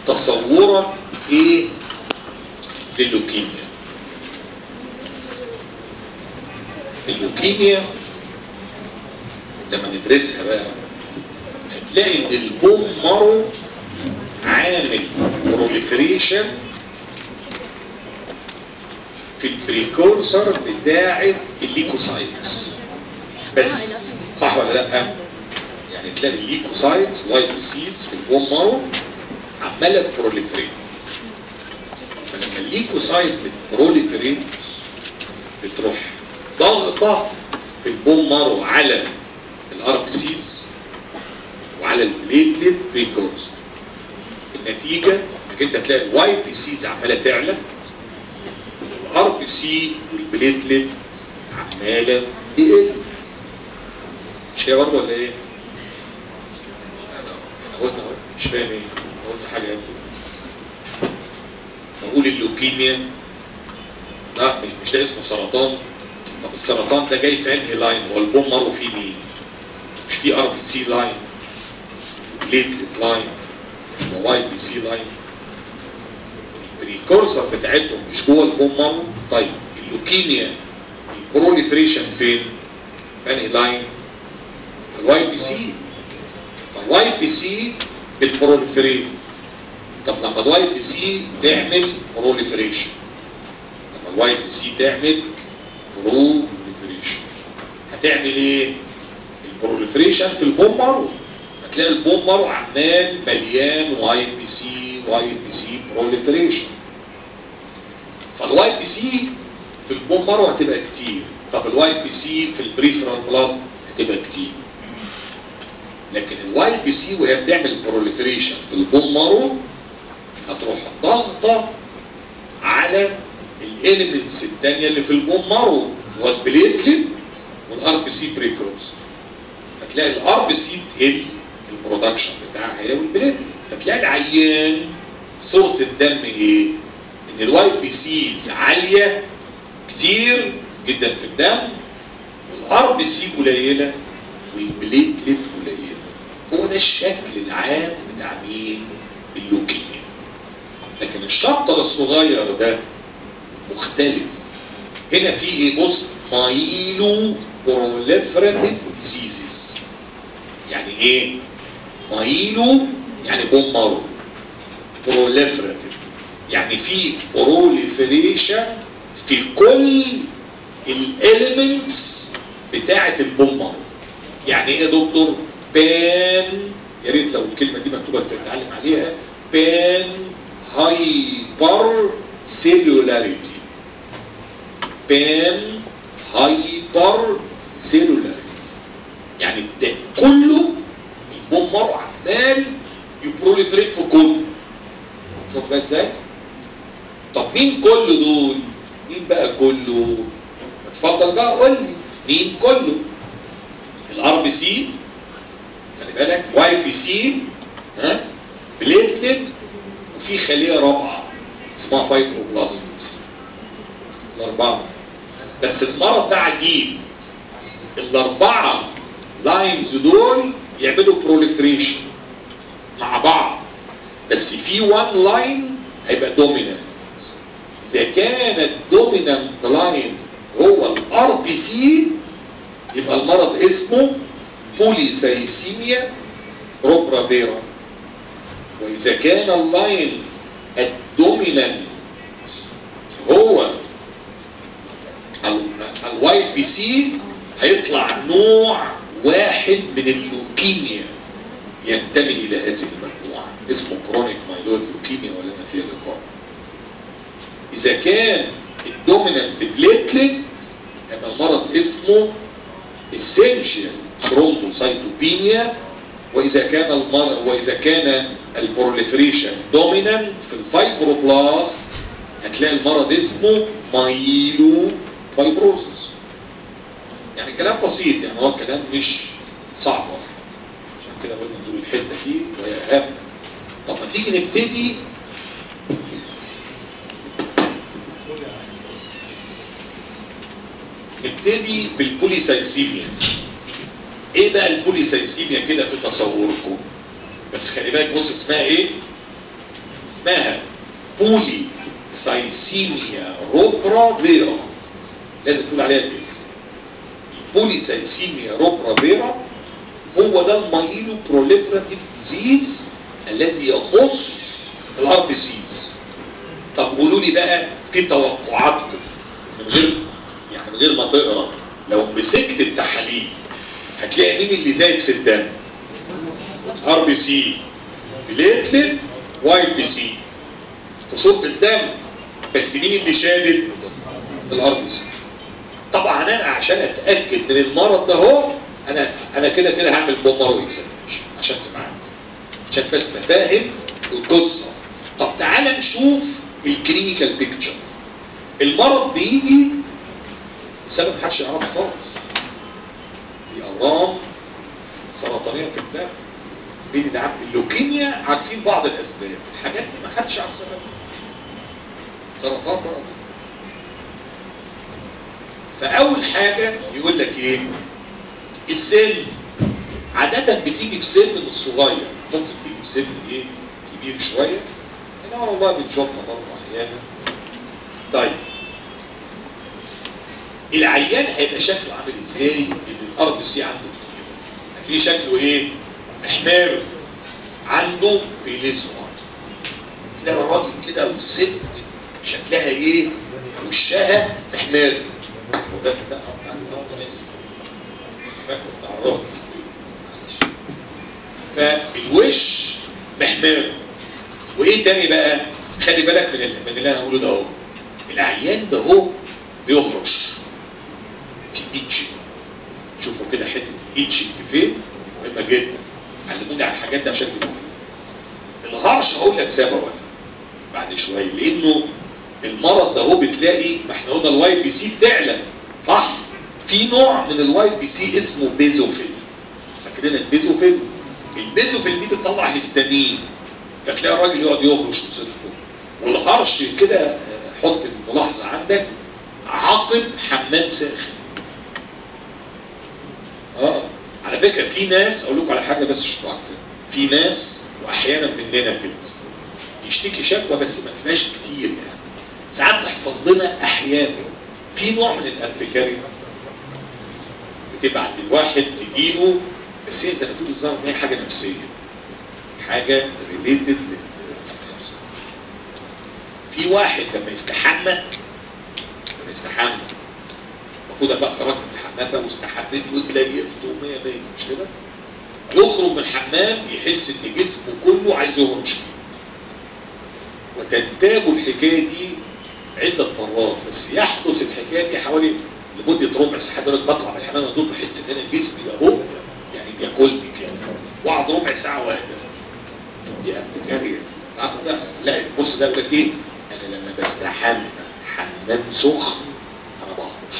تصورك ايه للوكيميا اللوكيميا لما ندرسها بقى هتلاقي ان البون مارو عامل بروليفريشن في البريكورسر بتاعه الليكوسايتس بس صح ولا لا؟ يعني تلاقي الليكوسايتس واي بي سيز في البون مارو عماله بروليفريت فلما الليكوسايت بتبروليفريت بتروح ضغطه في البون مارو على الار بي سيز وعلى البليتلت بريكورسر النتيجه انك انت تلاقي الواي بي سيز عماله تعلى الار بي سي والبليتلت عماله تقل مش هي برضه ولا ايه؟ انا قلنا مش فاهم ايه؟ أنا قلت حاجه قبل بقول اللوكيميا لا مش مش ده اسمه سرطان طب السرطان ده جاي في انهي لاين؟ هو البوم مره فيه مين؟ مش في ار بي سي لاين بليتلت لاين واي بي سي لاين البريكورسر بتاعتهم مش جوه البون مارو طيب اللوكيميا البروليفريشن فين؟ في انهي لاين؟ في الواي بي سي فالواي بي سي بتبروليفريت طب لما الواي بي سي تعمل بروليفريشن لما الواي بي سي تعمل بروليفريشن هتعمل ايه؟ البروليفريشن في البون مارو هتلاقي البون مارو عمال مليان واي بي سي واي بي سي بروليفريشن فالواي بي سي في البون مارو هتبقى كتير طب الواي بي سي في البريفرال بلاد هتبقى كتير لكن الواي بي سي وهي بتعمل بروليفريشن في البون مارو هتروح ضاغطه على الاليمنتس الثانيه اللي في البون مارو والبليتلت والار بي سي بريكورس فتلاقي الار بي سي تقل البرودكشن بتاعها هي والبليتلت فتلاقي العيان صوره الدم ايه؟ ان الواي بي سيز عاليه كتير جدا في الدم والار بي سي قليله والبليتلت قليله هو ده الشكل العام بتاع مين؟ اللوكيميا لكن الشابتر الصغير ده مختلف هنا في ايه بص مايلو بروليفراتيف ديزيزز يعني ايه مايلو يعني بون مارو بروليفراتيف يعني في بروليفريشن في كل الاليمنتس بتاعه البون مارو يعني ايه يا دكتور بان يا ريت لو الكلمه دي مكتوبه تتعلم عليها بان هايبر سيلولاريتي بان هايبر سيلولاريتي يعني ده كله البوم مارو عمال يبروليفريت في كله شوف بقى ازاي طب مين كل دول مين بقى كله اتفضل بقى قول لي مين كله الار بي سي خلي بالك واي بي سي ها بليتلت وفي خليه رابعه اسمها فايبروبلاست الاربعه بس المرض ده عجيب الاربعه لاينز دول يعملوا بروليفريشن مع بعض بس في وان لاين هيبقى دومينانت اذا كان الدومينانت لاين هو الار بي سي يبقى المرض اسمه بوليسايسيميا روبرافيرا واذا كان اللاين الدومينانت هو الواي بي سي هيطلع نوع واحد من اللوكيميا ينتمي الى هذه المجموعه اسمه كرونيك مايلود لوكيميا ولا ما فيها لقاء اذا كان الدومينانت بليتلت يبقى المرض اسمه اسينشال ثرومبوسايتوبينيا واذا كان المرض واذا كان البروليفريشن دومينانت في الفايبروبلاست هتلاقي المرض اسمه مايلو فايبروزس يعني كلام بسيط يعني هو الكلام مش صعب عشان كده قلنا نقول الحته دي وهي اهم طب ما تيجي نبتدي نبتدي بالبوليسايسيميا ايه بقى البوليسايسيميا كده في تصوركم بس خلي بالك بص اسمها ايه اسمها بولي سايسيميا روبرا فيرا لازم تقول عليها كده البولي سايسيميا روبرا فيرا هو ده المايلو بروليفراتيف ديزيز الذي يخص الار بي سيز طب قولوا لي بقى في توقعاتكم من غير يعني من غير ما تقرا لو مسكت التحاليل هتلاقي مين اللي زايد في الدم ار بي سي بليتلت واي بي سي في صوره الدم بس مين اللي شادد الار بي سي طبعا انا عشان اتاكد من المرض ده هو انا انا كده كده هعمل بومر اكزامينشن عشان تبقى عارف. عشان بس نفهم القصه طب تعالى نشوف الكلينيكال بيكتشر المرض بيجي السبب محدش يعرفه خالص دي اورام سرطانيه في الدم بين العم اللوكيميا عارفين بعض الاسباب الحاجات دي ما حدش عارف سببها سرطان بقى فاول حاجه يقول لك ايه السن عاده بتيجي في سن مش صغير ممكن تيجي في سن ايه كبير شويه انما والله بنشوفها برضه احيانا طيب العيان هيبقى شكله عامل ازاي اللي الار بي سي عنده كتير هتلاقيه شكله ايه محمر عنده بيليزما تلاقي الراجل كده والست شكلها ايه وشها محمر وده ده بتاع الراجل اسمه فاكر بتاع الراجل معلش. فالوش محمر وايه تاني بقى خلي بالك من اللي, من اللي انا هقوله ده اهو العيان ده هو بيهرش في ايتشنج شوفوا كده حته الايتشنج فين مهمه جدا علموني على الحاجات دي عشان تبقوا الهرش هقول لك سبب ولا بعد شويه لانه المرض ده هو بتلاقي ما احنا قلنا الواي بي سي بتعلى صح في نوع من الواي بي سي اسمه بيزوفيل فاكرين البيزوفيل البيزوفيل دي بتطلع هيستامين فتلاقي الراجل يقعد يهرش وصدره والهرش كده آه، حط الملاحظه عندك عقب حمام ساخن اه على فكره في ناس اقول لكم على حاجه بس عشان تبقوا عارفين في ناس واحيانا مننا كده يشتكي شكوى بس ما تبقاش كتير يعني ساعات تحصل لنا احيانا في نوع من الارتكاريا بتبقى عند الواحد تجيله بس هي زي ما تقول الظاهر ان هي حاجه نفسيه حاجه ريليتد في واحد لما يستحمى لما يستحمى المفروض ابقى خرجت من الحمام بقى واستحميت واتليفت 100 100 مش كده؟ يخرج من الحمام يحس ان جسمه كله عايز يهرش فيه وتنتاب الحكايه دي عده مرات بس يحدث الحكايه دي حوالي لمده ربع ساعه حضرتك بطلع من الحمام دول بحس ان انا جسمي اهو يعني بياكلني كده واقعد ربع ساعه واهدى دي ارتكاريه ساعات بتحصل لا بص ده يقول لك ايه انا لما بستحمى حمام سخن انا بهرش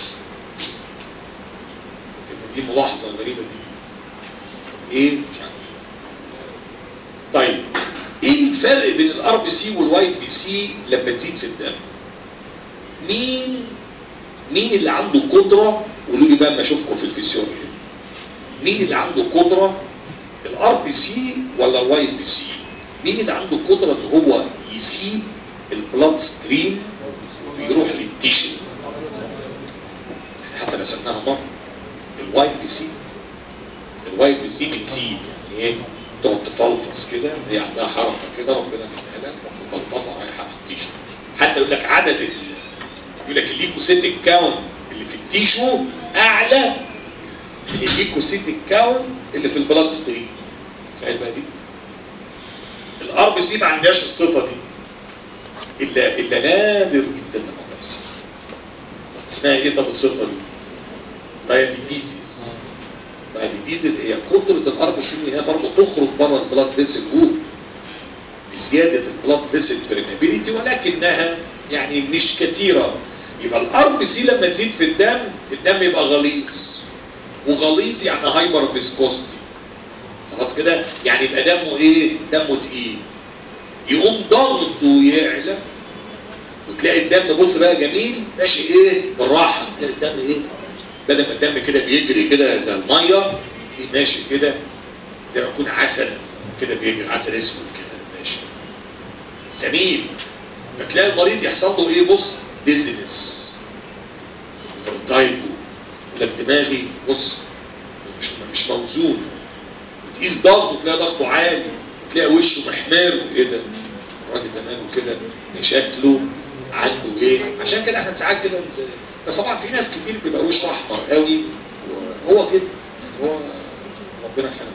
يبقى دي ملاحظه غريبه جدا ايه مش عارف طيب ايه الفرق بين الار بي سي والواي بي سي لما تزيد في الدم مين مين اللي عنده قدره قولوا لي بقى ما اشوفكم في الفسيولوجي مين اللي عنده قدره الار بي سي ولا الواي بي سي مين اللي عنده قدره ان هو يسيب البلاد ستريم ويروح للتيشن حتى رسمناها مره الواي بي سي الواي بي سي بتسيب يعني ايه تقعد تفلفص كده هي عندها حركه كده ربنا مديها لك مفلفصه رايحه في التيشو حتى يقول لك عدد ال- يقول لك الليكوسيتيك كاون اللي في التيشو اعلى من الليكوسيتيك كاون اللي في البلاد ستريم تخيل بقى دي الار بي سي ما عندهاش الصفه دي الا الا نادر جدا لما تحصل اسمها ايه طب الصفه دي؟ دايابيتيزيس دايابيتيزيس هي قدره الار بي سي ان هي برضه تخرج بره البلاد فيسل وول بزياده البلاد فيسل بريمابيليتي ولكنها يعني مش كثيره يبقى الار بي سي لما تزيد في الدم الدم يبقى غليظ وغليظ يعني هايبر فيسكوستي خلاص كده يعني يبقى دمه ايه دمه تقيل يقوم ضغطه يعلى وتلاقي الدم بص بقى جميل ماشي ايه بالراحه تلاقي الدم ايه بدل ما الدم كده بيجري كده زي الميه تلاقيه ماشي كده زي ما يكون عسل كده بيجري عسل اسود كده ماشي سمين فتلاقي المريض يحصل له ايه بص ديزنس فيرتايجو لك دماغي بص مش مش موزون تقيس ضغطه تلاقي ضغطه عالي تلاقي وشه محمر ايه ده الراجل ده ماله كده شكله عنده ايه عشان كده احنا ساعات كده بس طبعا في ناس كتير بيبقى وشه احمر قوي وهو كده هو ربنا خلقه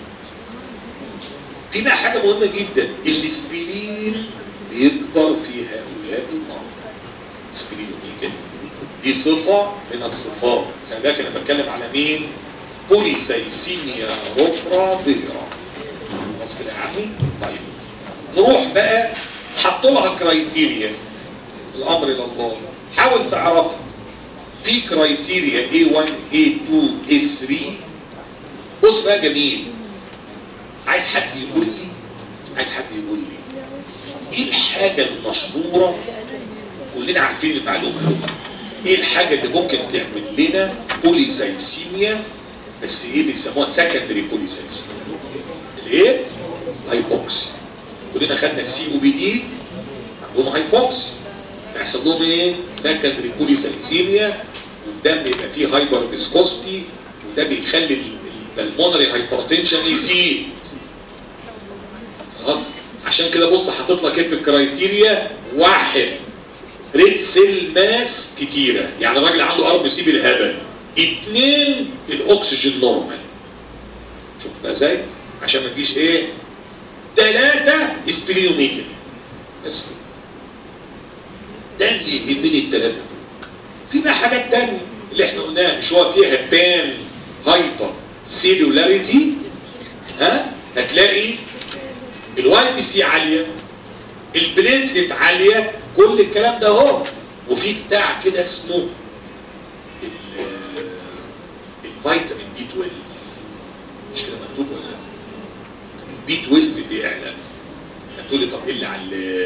في بقى حاجه مهمه جدا الاسبرين بيكبر في هؤلاء المرضى اسبرين كده دي صفه من الصفات خلي بالك انا بتكلم على مين بوليسايسيميا روبرا فيرا خلاص كده يا عمي طيب نروح بقى حطوا لها كرايتيريا الامر الى الله حاول تعرفها في كرايتيريا A1 A2 A3 بص بقى جميل عايز حد يقول لي عايز حد يقول لي ايه الحاجة المشهورة كلنا عارفين المعلومة ايه الحاجة اللي ممكن تعمل لنا بوليسايسيميا بس ايه بيسموها سكندري بوليسايسيميا الايه؟ هايبوكسي كلنا خدنا السي او بي دي عندهم هايبوكسي يحصل لهم ايه؟ سكندري بوليسايسيميا والدم يبقى فيه هايبر فيسكوستي وده بيخلي البلمونري هايبرتنشن يزيد خلاص عشان كده بص حاطط لك ايه في الكرايتيريا واحد ريد سيل ماس كتيره يعني الراجل عنده ار بي سي بالهبل اثنين الاكسجين نورمال شوف بقى ازاي عشان ما تجيش ايه ثلاثه اسبريوميجري بس ده اللي يهمني الثلاثه في بقى حاجات تانية اللي احنا قلناها مش هو فيها بان هايبر سيلولاريتي ها هتلاقي الواي بي سي عاليه البليتلت عاليه كل الكلام ده اهو وفي بتاع كده اسمه الفيتامين بي 12 مش كده مكتوب ولا لا؟ بي 12 بيعلى هتقول لي طب ايه اللي على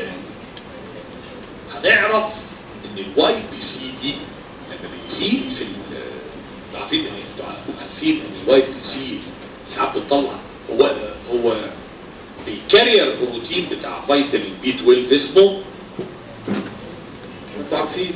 هنعرف ان الواي بي سي دي لما بتزيد في انتوا عارفين ان انتوا عارفين ان الواي بي سي ساعات بتطلع هو هو الكارير بروتين بتاع فيتامين بي 12 اسمه انتوا عارفين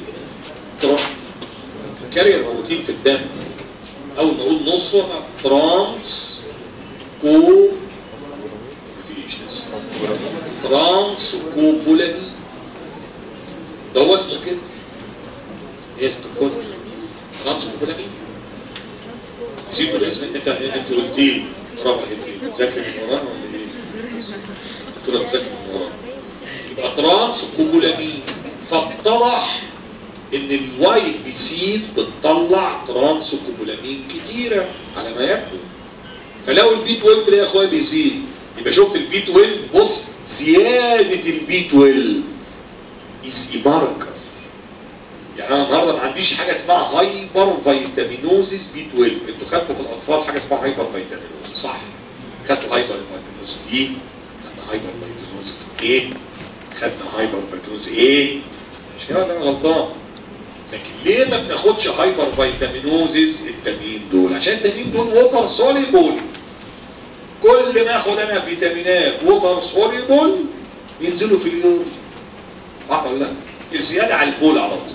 كارير بروتين في الدم اول ما اقول نصه ترانس كو مفيش لسه ترانس كوبولامين ده هو اسمه كده ايه اسمه كده ترانس كوبولامين سيبوا الاسم انت انت قلت لي برافو عليك بتذاكر من ورانا ولا ايه؟ قلت له بتذاكر من ورانا يبقى ترانس كوبولامين فاتضح ان الواي بي سيز بتطلع ترانس كوبولامين كتيره على ما يبدو فلو البي 12 ده يا اخويا بيزيد يبقى شوف البي 12 بص زياده البي 12 از ماركر يعني انا النهارده ما عنديش حاجه اسمها هايبر فيتامينوزيس بي 12 انتوا خدتوا في الاطفال حاجه اسمها هايبر فيتامينوزيس صح خدتوا هايبر فيتامينوزيس دي خدنا هايبر فيتامينوزيس ايه خدنا هايبر فيتامينوزيس ايه مش كده ولا انا غلطان لكن ليه ما بناخدش هايبر فيتامينوزيس التانيين دول عشان التانيين دول ووتر سوليبل كل ما اخد انا فيتامينات ووتر سوليبل ينزلوا في اليوم صح ولا لا الزياده على البول على طول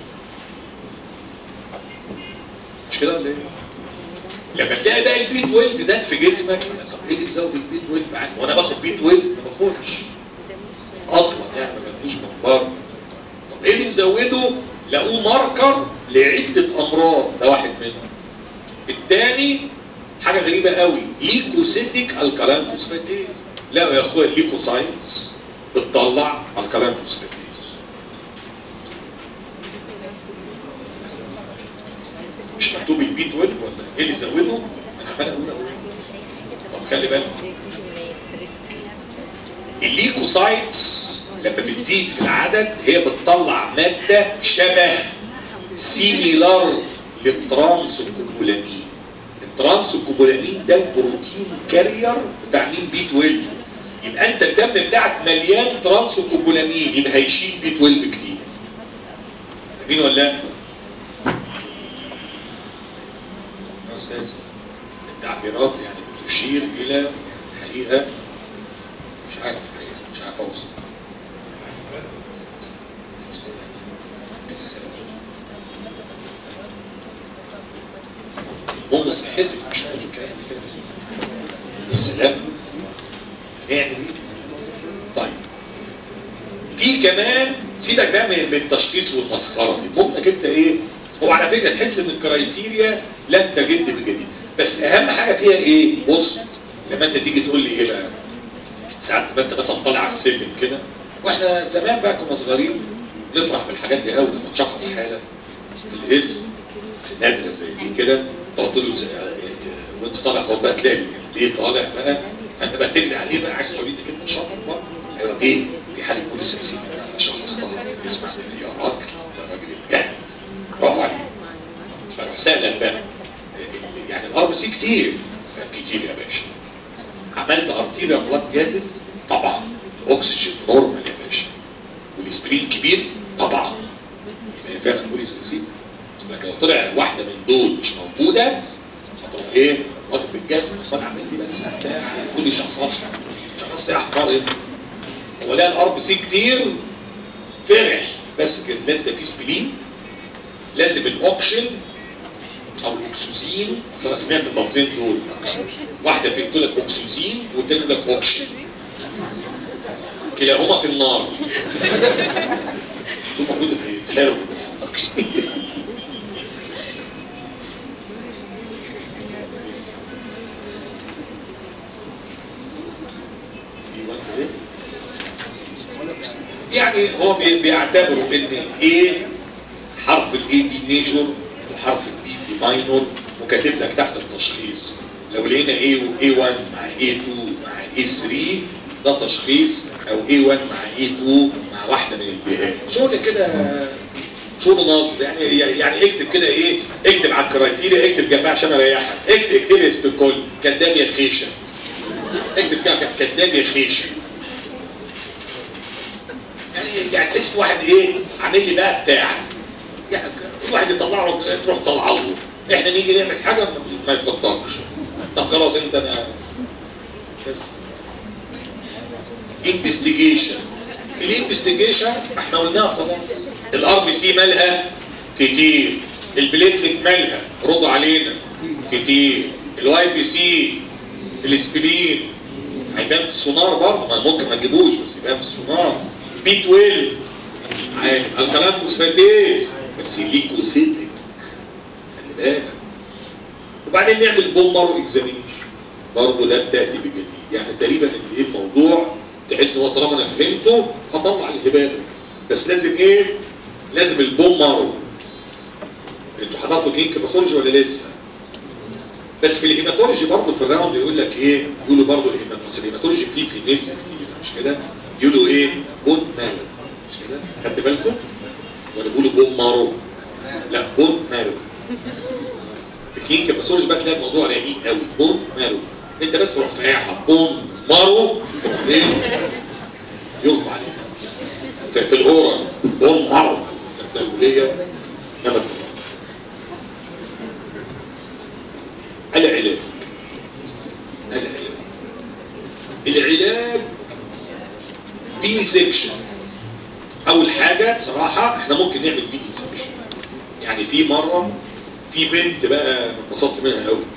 مش كده ولا ايه لما تلاقي بقى البي 12 زاد في جسمك طب ايه اللي بيزود البي 12 عني وانا باخد بي 12 ما باخدش اصلا يعني ما باخدوش من بره طب ايه اللي مزوده لقوه ماركر لعدة أمراض ده واحد منهم الثاني حاجة غريبة قوي ليكوسيتيك الكالين فوسفاتيز لا يا اخويا الليكوساينز بتطلع الكالين فوسفاتيز مش مكتوب البي 12 ولا ايه اللي زوده؟ انا عمال اقول اقول طب خلي بالك الليكوسايتس لما بتزيد في العدد هي بتطلع مادة شبه سيميلار للترانسكوبولامين الترانسكوبولامين ده البروتين كارير بتاع مين بي 12 يبقى انت الدم بتاعك مليان ترانسكوبولامين يبقى هيشيل بي 12 كتير مين ولا لا؟ يا استاذ التعبيرات يعني بتشير الى حقيقه مش عارف الحقيقه مش عارف اوصف المهم صحتك مش ممكن يا سلام نعمل ايه؟ طيب في كمان سيبك بقى من من التشخيص والمسخره دي ممكن انت ايه هو على فكره تحس ان الكرايتيريا لم تجد بجديد بس اهم حاجه فيها ايه بص لما انت تيجي تقول لي ايه بقى ساعات ما انت مثلا طالع على السلم كده واحنا زمان بقى كنا صغيرين نفرح بالحاجات دي قوي لما تشخص حاله في الهز نادره زي دي كده تقعد تقول له زي- وانت طالع هو بقى تلاقي ليه طالع بقى فانت بقى تجري عليه بقى عايز تقول انك انت شاطر بقى ايوه ايه في حاله بوليس نفسيه شخصتها اسمع يا راجل يا راجل بجد برافو عليك فاروح سالك بقى يعني الار بي سي كتير كتير يا باشا عملت ارتيريا بلاد جازز طبعا الاكسجين نورمال يا باشا والاسبرين كبير طبعا يبقى فعلا بوليس نسيب لكن لو طلع واحده من دول مش موجوده هتروح ايه واخد بالجزم خد عامل لي بس بتاع كل شخصها شخصت يا احمر ايه هو لقى الار بي سي كتير فرح بس كده لازم يبقى في سبلين لازم الاوكشن او الاكسوزين اصل انا سمعت اللفظين دول واحده في تقول لك اكسوزين والتاني يقول لك اوكشن كلاهما في النار دول المفروض يتحاربوا ايوه ايه يعني هو بي- بيعتبروا ان الايه حرف الاي دي ميجور وحرف البي دي ماينور وكاتب لك تحت التشخيص لو لقينا اي اي 1 مع اي 2 مع اي 3 ده تشخيص او اي 1 مع اي 2 مع واحده من البيئات شغل كده شغل نصب يعني يعني اكتب كده ايه اكتب على الكرايتيريا اكتب جنبها عشان اريحك اكتب اكتب لي استكول كداب يا خيشه اكتب كده كداب يا خيشه يعني يعني تحس واحد ايه عامل لي بقى بتاع يعني كل واحد يطلع له تروح طلع له احنا نيجي نعمل حاجه ما- ما يتفضلش طب خلاص انت انا بس انفستيجيشن الانفستيجيشن احنا قلناها خلاص الار بي سي مالها كتير البليتلت مالها ردوا علينا كتير الواي بي سي الاسبرين هيبان في السونار برضه ما ممكن ما تجيبوش بس يبان في السونار بي 12 عادي الكلام فوسفاتيز بس ليكوسيتك خلي بالك وبعدين نعمل بوم مارو اكزامينشن برضه ده بتاتي بجديد يعني تقريبا ان ايه الموضوع تحس ان هو طالما انا فهمته فطلع الهباله بس لازم ايه؟ لازم البوم مارو انتوا حضرتوا كلينيك باثولوجي ولا لسه؟ بس في الهيماتولوجي برضه في الراوند يقول لك ايه؟ يقولوا برضه الهيماتولوجي الهيماتولوجي فيه في ميلز كتير مش كده؟ يقولوا ايه؟ بون مارو مش كده؟ خدت بالكم؟ ولا بيقولوا بون مارو؟ لا بون مارو في كلينيك باثولوجي بقى تلاقي الموضوع رقيق قوي بون مارو انت بس تروح فايحها بون مارو تروح ايه؟ يغمى عليها في في الغورة بون مارو الدولية نمت العلاج العلاج العلاج في سيكشن اول حاجة بصراحة احنا ممكن نعمل فيديو سيكشن يعني في مرة في بنت بقى انبسطت منها قوي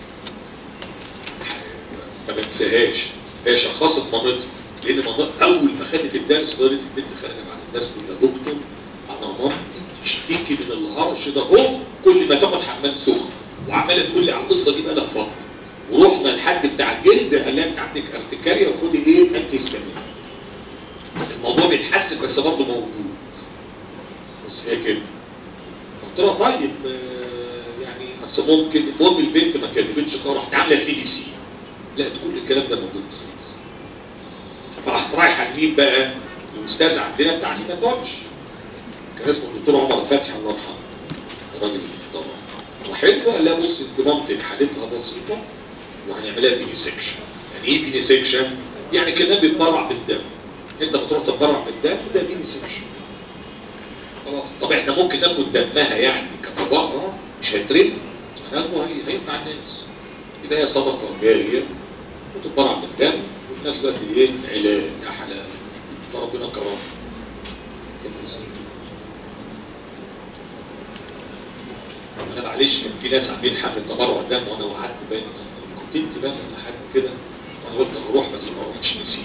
ما بنساهاش هي شخصت مامتها لان مامتها اول ما خدت الدرس قالت البنت خارجه بعد الدرس تقول يا دكتور انا مامتي بتشتكي من الهرش ده اهو كل ما تاخد حمام سخن وعماله تقول لي على القصه دي بقى لها فتره ورحنا لحد بتاع الجلد قال لها انت عندك ارتكاريا وخدي ايه انتي هيستامين الموضوع بيتحسن بس برضه موجود بس هي كده قلت لها طيب آه، يعني اصل ممكن المهم البنت ما كتبتش قرار راحت عامله سي بي سي لا كل الكلام ده موجود في السي بي سي فراحت رايحه تجيب بقى الاستاذ عندنا بتاع الهيماتولوجي كان اسمه الدكتور عمر فتحي الله يرحمه الراجل طبعا راحت له قال لها بص انت مامتك حالتها بسيطه وهنعملها فيني سيكشن يعني ايه فيني سيكشن؟ يعني كده بيتبرع بالدم انت بتروح تتبرع بالدم ده فيني سيكشن خلاص طب احنا ممكن ناخد دمها يعني كطبقها مش هيترمي هناخده هي- هينفع الناس يبقى هي صدقه جاريه وتتبرع بالدم وفي نفس الوقت ايه علاج يا حلال فربنا كرمها انا معلش كان في ناس عاملين حمله تبرع دم وانا وقعدت بالي كنت انت بقى ولا حد كده انا قلت هروح بس ما اروحش نسيت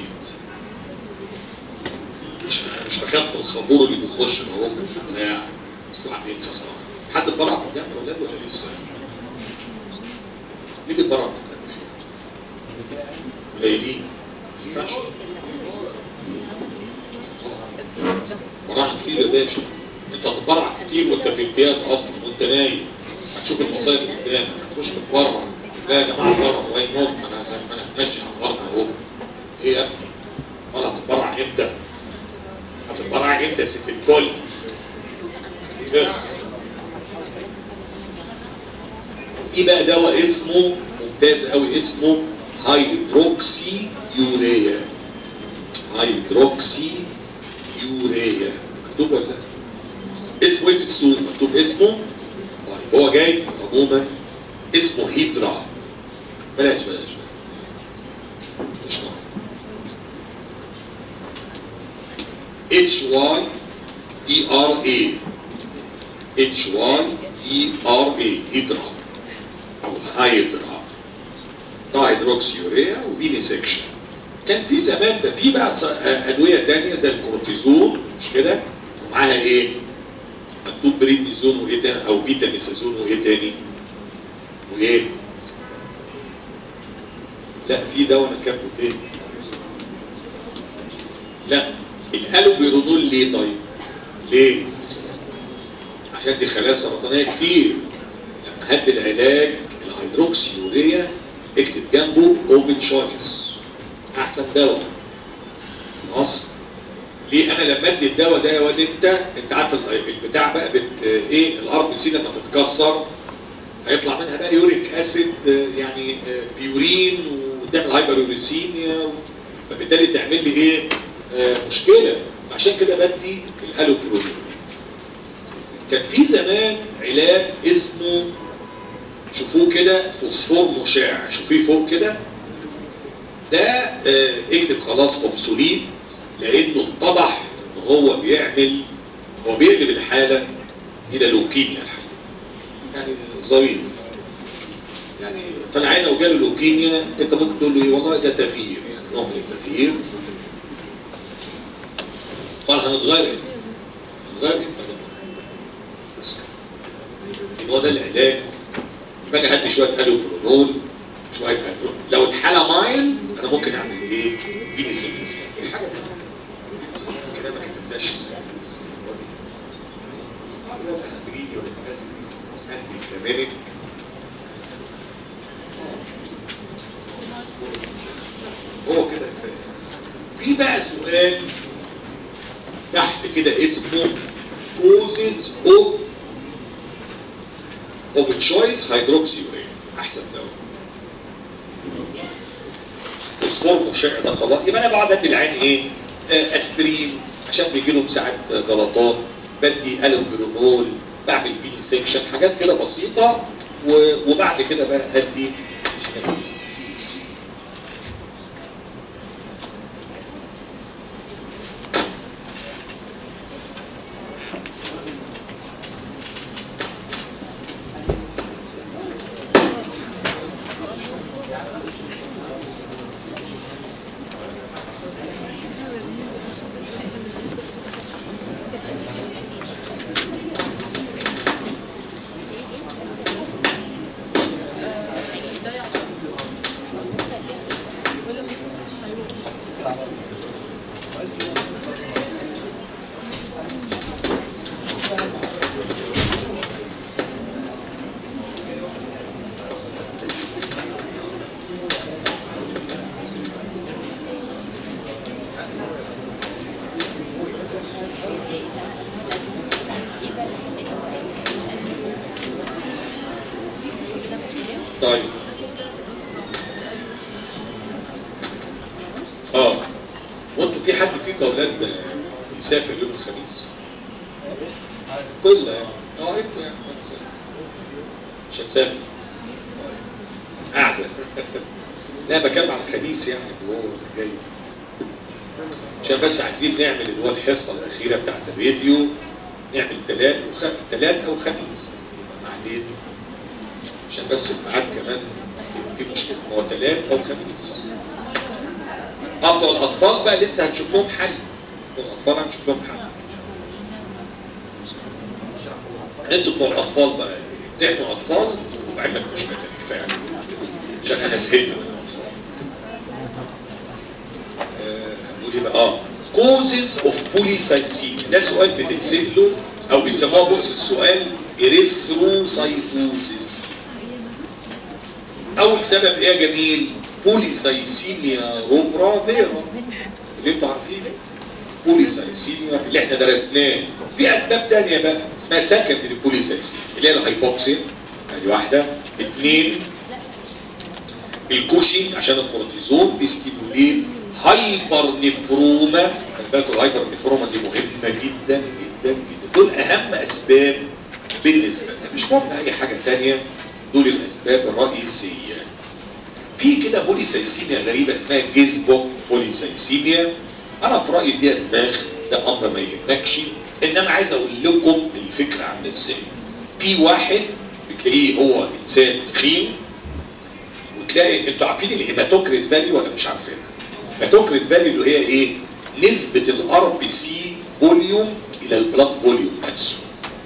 مش مش بخاف من الخمور اللي بيخش بروح لا بس الواحد بينسى صراحه حد اتبرع بالدم يا ولاد ولا لسه؟ مين اتبرع بالدم فيه؟ قليلين ما ينفعش براعة كتير يا باشا انت هتتبرع كتير وانت في امتياز اصلا وانت نايم هتشوف المصايب قدامك هتخش تتبرع لا يا جماعه اتبرع واي نوت انا زي ما انا ماشي على الارض اهو ايه يا ابني؟ امال هتتبرع امتى؟ هتتبرع امتى يا ست الكل؟ بس في بقى دواء اسمه ممتاز قوي اسمه هيدروكسي يوريا هيدروكسي يوريا مكتوب ولا لا؟ اسمه ايه في السوق؟ مكتوب اسمه طيب هو جاي عموما اسمه هيدرا بلاش بلاش مش نوع اتش واي اي ار اي اتش واي اي ار اي هيدرا او هايدرا دايدروكسيوريا وفيني سكشن كان في زمان ده في بقى ص- ادويه تانية زي الكورتيزون مش كده ومعاها ايه؟ مكتوب بريدنيزون وايه تاني او بيتا ميسازون وايه تاني؟ وايه؟ لا في دواء انا كاتبه تاني لا الالوبيرونول ليه طيب؟ ليه؟ عشان دي خلايا سرطانيه كتير لما هد العلاج الهيدروكسيوريا اكتب جنبه اوفن شويس احسن دواء خلاص ليه انا لما ادي الدواء ده يا واد انت انت عارف ال- البتاع بقى بت ايه الار بي سي لما تتكسر هيطلع منها بقى يوريك اسيد آه، يعني آه، بيورين وتعمل هايبر يوريسيميا فبالتالي تعمل لي ايه آه، مشكله عشان كده بدي الالوبرول كان في زمان علاج اسمه شوفوه كده فوسفور مشع شوفيه فوق كده ده آه، اكتب خلاص اوبسوليت لانه اتضح ان هو بيعمل هو بيقلب الحاله الى لوكيميا الحقيقة. يعني ظريف يعني فالعين لو جاله لوكيميا انت ممكن تقول له ايه والله ده تغيير يعني نوع من التغيير قال هنتغير هنتغير امتى بس يبقى هو ده العلاج باجي ادي شويه الوبرونول شويه الوبرونول لو الحاله مايل انا ممكن اعمل ايه؟ اديني سيمبلز في حاجه كده ما كتبتهاش اسبرين ولا انتي سيمينيك هو كده كفايه في بقى سؤال تحت كده اسمه causes of of choice hydroxyurea احسن دواء فوسفور مشع ده خلاص يبقى انا بقعد ادي العين ايه؟ آه، اسبرين عشان بيجي لهم ساعات جلطات بدي الوبرونول بعمل بي سيكشن حاجات كده بسيطه و- وبعد كده بقى ادي طيب اه وانتوا في حد فيكم اولاد يسافر يوم الخميس؟ كله يعني اه انتوا يعني مش هتسافر قاعدة لا بكلم على الخميس يعني اللي هو جاي عشان بس عايزين نعمل اللي هو الحصه الاخيره بتاعت الراديو نعمل ثلاث وخ... ثلاث او خميس بعدين عشان بس الميعاد كمان في مشكله هو ثلاث او خميس اه بتوع الاطفال بقى لسه هنشوف لهم حل بتوع الاطفال هنشوف لهم حل انتوا بتوع الاطفال بقى امتحنوا اطفال وبعدين ما تبقوش كفايه عشان انا زهقت من الاطفال آه، هنقول ايه بقى اه causes of polycythemia ده سؤال بتتسال له او بيسموها بص السؤال erythrocytosis اول سبب ايه يا جميل بوليسايسيميا روبرا فيرا اللي انتوا عارفينه بوليسايسيميا اللي احنا درسناه في اسباب تانية بقى اسمها سكندري بوليسايسيميا اللي هي الهايبوكسيا ادي واحده اثنين الكوشنج عشان الكورتيزون بيستيموليت هايبر نفروما خلي بالكوا الهايبر نفروما دي مهمه جدا جدا جدا دول اهم اسباب بالنسبه لنا مش مهم اي حاجه ثانيه دول الاسباب الرئيسيه في كده بوليسايسيميا غريبه اسمها جيزبوك بوليسايسيميا انا في رايي دي دماغ ده امر ما يهمكش انما عايز اقول لكم الفكره عامله ازاي في واحد بتلاقيه هو انسان تخين وتلاقي انتوا عارفين الهيماتوكريت فاليو ولا مش عارفينها؟ الهيماتوكريت فاليو اللي هي ايه؟ نسبه الار بي سي فوليوم الى البلاد فوليوم نفسه.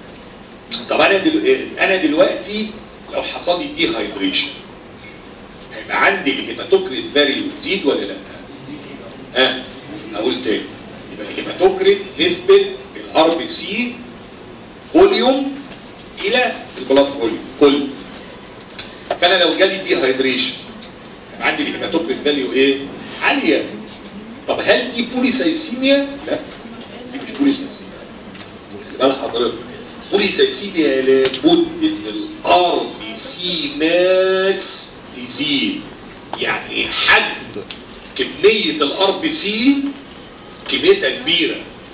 طب انا دل... انا دلوقتي لو حصل لي دي هايدريشن هيبقى عندي الهيماتوكريت فاليو تزيد ولا لا؟ ها اقول تاني يبقى الهيماتوكريت نسبه الار بي سي فوليوم الى البلاد فوليوم كله فانا لو جالي دي هايدريشن يبقى عندي الهيماتوكريت فاليو ايه؟ عاليه طب هل دي بوليسايسيميا؟ لا دي مش بوليسايسيميا يبقى حضرتك بوليسايسيميا لابد ان الار بي سي ماس تزيد يعني حد كميه الار بي سي كميتها كبيره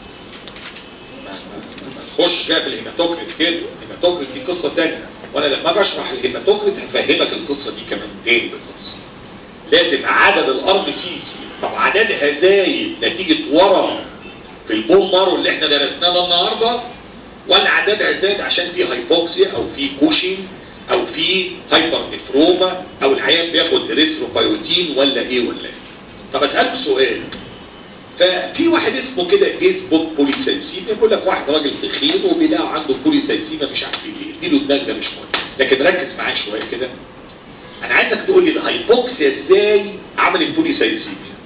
ما ما تخش بقى في الهيماتوكريت كده الهيماتوكريت دي قصه ثانيه وانا لما اجي اشرح الهيماتوكريت هفهمك القصه دي كمان تاني بالتفصيل لازم عدد الار بي سي طب عددها زايد نتيجه ورم في البون مارو اللي احنا درسناه ده النهارده ولا عددها زاد عشان في هايبوكسيا او في كوشنج او في هايبر نفروما او العيان بياخد اريثروبايوتين ولا ايه ولا ايه طب اسالك سؤال ففي واحد اسمه كده جيز بوك بوليسايسيميا يقول لك واحد راجل تخين وبيلاقوا عنده بوليسايسيميا مش عارفين ليه اديله الدم ده مش مهم لكن ركز معايا شويه كده انا عايزك تقول لي الهايبوكسيا ازاي عملت بوليسايسيميا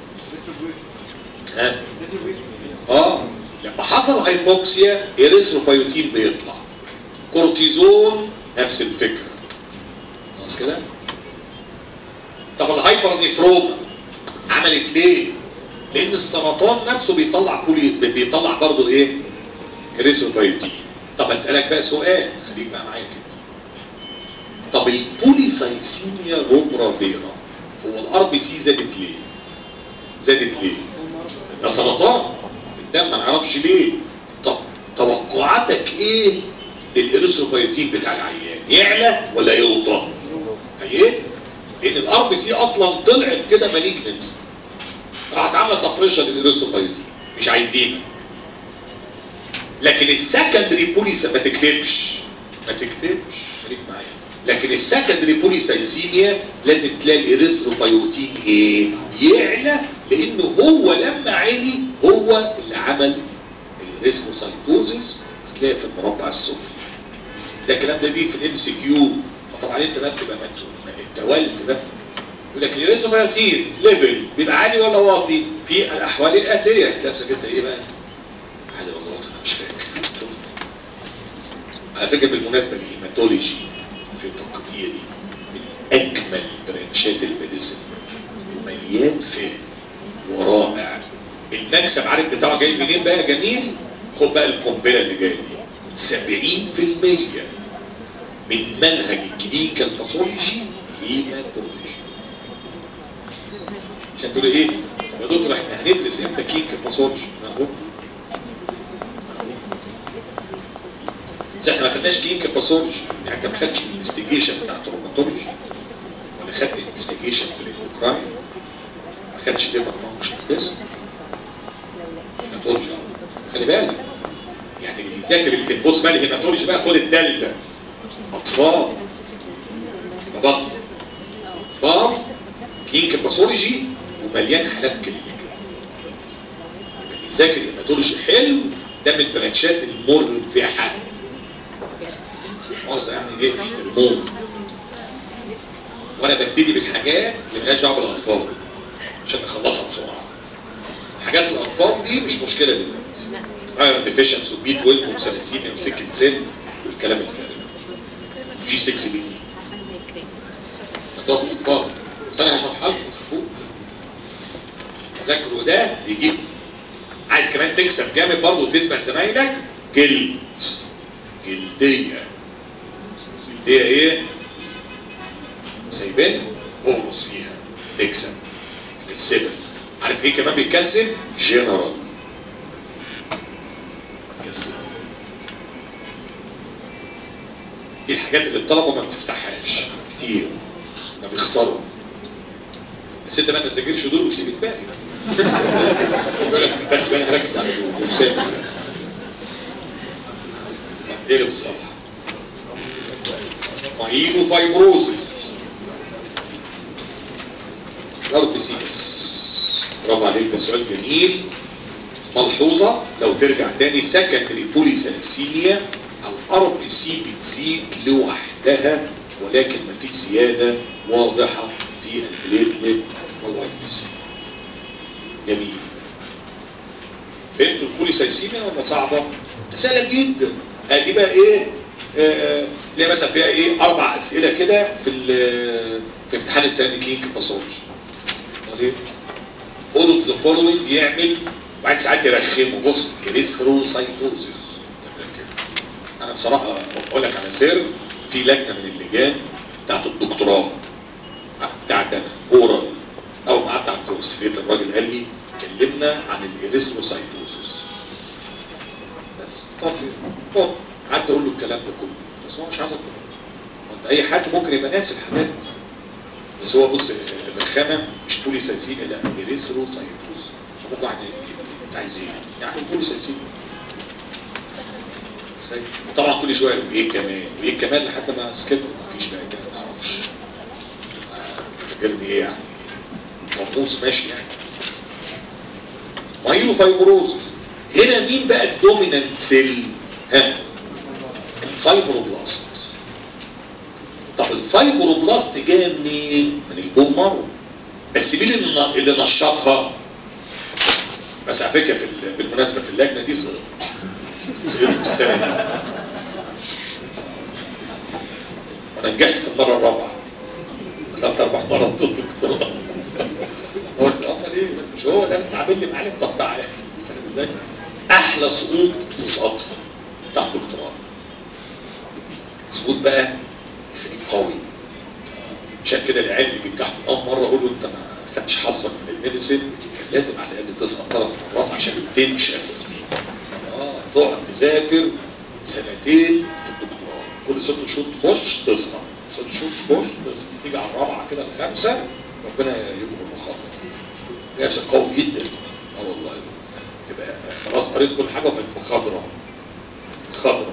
ها اه لما حصل هايبوكسيا اريثروبايوتين بيطلع كورتيزون نفس الفكره خلاص كده طب الهايبر نفروما عملت ليه لان السرطان نفسه بيطلع بولي بيطلع برضه ايه اريثروبايوتين طب اسالك بقى سؤال خليك بقى معايا كده طب البوليسايسيميا روبرا فيرا هو الار بي سي زادت ليه زادت ليه ده سرطان في الدم ما نعرفش ليه طب توقعاتك ايه للاريثروبايوتين بتاع العيان يعلى ولا يوطى ايه لان الار بي سي اصلا طلعت كده مالجنس راحت عامله سبريشن للاريثروبايوتين مش عايزينها لكن السكندري بوليس ما تكتبش ما تكتبش خليك معايا لكن السكندري بوليسايسيميا لازم تلاقي الاريثروبايوتين ايه يعلى لانه هو لما علي هو اللي عمل الاريثروسايتوزيس هتلاقي في المربع السفلي ده الكلام ده بيه في الام سي كيو فطبعا انت بقى بتبقى انت ولد بقى يقول لك الاريثروبايوتين ليفل بيبقى عالي ولا واطي في الاحوال الاتيه لابسه كده ايه بقى عالي ولا واطي انا مش فاكر على فكره بالمناسبه الهيماتولوجي في تقديري من اجمل برانشات الميديسن ومليان فهم ورائع المكسب عارف بتاعه جاي منين بقى يا جميل خد بقى القنبله اللي جايه دي 70% من منهج الكلينيكال باثولوجي هيماتولوجي عشان تقول ايه يا دكتور احنا هندرس امتى كلينيكال باثولوجي اهو بس احنا ما خدناش كلينيكال باثولوجي يعني انت ما خدتش الانفستيجيشن بتاع التروماتولوجي ولا خدت الانفستيجيشن في الاندوكراين ما خدتش ليفر فانكشن بس هيماتولوجي خلي بالك يعني اللي بيذاكر البوست مال هيماتولوجي بقى خد الدلتا اطفال بطن اطفال كلينيك باثولوجي ومليان حالات كلينيكال اللي بيذاكر هيماتولوجي حلو ده من البرانشات المربحه مؤاخذه يعني ايه الموت وانا ببتدي بالحاجات اللي مالهاش دعوه بالاطفال عشان نخلصها بسرعه حاجات الاطفال دي مش مشكله دلوقتي ايرون ديفيشنس وبي 12 وسلاسيميا وسكن سن والكلام الفارغ جي 6 بي ده ده بس انا هشرحها لكم ما تخافوش ذاكروا ده يجيب عايز كمان تكسب جامد برضه وتثبت زمايلك جلد جلديه جلديه ايه؟ سايبين اغرس فيها تكسب السبب عارف ايه كمان بيكسب جنرال كسب ايه الحاجات اللي الطلبه ما بتفتحهاش كتير ما بيخسروا بس انت بقى ما تذاكرش دول وسيب الباقي يقول لك بس بقى ركز على دول وسيب اقلب الصفحه مايلو فايبروزس ضرب سيكس برافو عليك ده سؤال جميل ملحوظة لو ترجع تاني سكندري بوليسالسيميا الار بي سي بتزيد لوحدها ولكن مفيش زيادة واضحة في البليتلت والوايت بي سي جميل فهمتوا البوليسالسيميا ولا صعبة؟ سهلة جدا ادي بقى ايه آه ليه مثلا فيها ايه اربع اسئله كده في في امتحان السنه دي كلينيك باثولوجي ليه؟ all of the following يعمل بعد ساعات يرخمه بص اريثروسايتوزيس انا بصراحه بقول لك على سر في لجنه من اللجان بتاعت الدكتوراه بتاعت انا اورال اول ما قعدت على الكورس لقيت الراجل قال لي كلمنا عن الاريثروسايتوزيس بس طب طب قعدت اقول له الكلام ده كله بس هو مش عايز اقول انت اي حد ممكن يبقى ناسي الحاجات دي بس هو بص الرخامه مش بولي سايسيميا لا اريثرو سايتوز ممكن واحد انت عايز ايه؟ يعني بولي سايسيميا طبعا كل شويه وايه كمان وايه كمان لحد ما سكت مفيش بقى كده ما اعرفش فاكرني ايه يعني مرموس ماشي يعني مايلو فايبروزس هنا مين بقى الدومينانت سيل؟ ها الفايبروبلاست طب الفايبروبلاست جايه منين؟ من البون مارو بس مين اللي اللي نشطها؟ بس على فكره في بالمناسبه في اللجنه دي صغير صغير في السنه دي انا نجحت في المره الرابعه خدت اربع مرات ضد الدكتوراه بس امال ايه مش هو ده انت عامل لي معلم طب تعالى فاهم ازاي؟ احلى سقوط تسقطها بتاع الدكتوراه سقوط بقى خليك قوي عشان كده العيال اللي بينجحوا اول مره اقول له انت ما خدتش حظك من الميديسين كان لازم على الاقل تسقط ثلاث مرات عشان تنشف اه تقعد تذاكر سنتين في الدكتوراه كل ست شهور تخش تسقط ست شهور تخش تسقط تيجي على الرابعه كده الخامسه ربنا يجبر المخاطر نفسك قوي جدا اه والله تبقى خلاص قريت كل حاجه وبقت مخضره خضره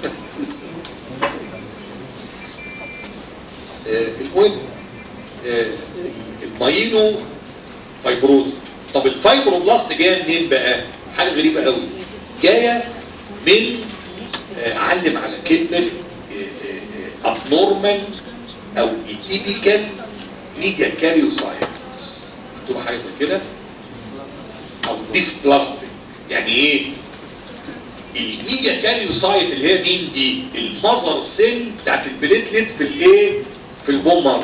آه المهم آه المايلو فايبروز طب الفايبروبلاست جايه منين بقى؟ حاجه غريبه قوي جايه من آه علم على كلمه ابنورمال او ايتيبيكال ميديا كاريوسايت مكتوبه حاجه زي كده او ديسبلاستيك يعني ايه؟ الميديا كاريوسايت اللي هي مين دي؟ المذر سيل بتاعت البليتلت في الايه؟ في البومر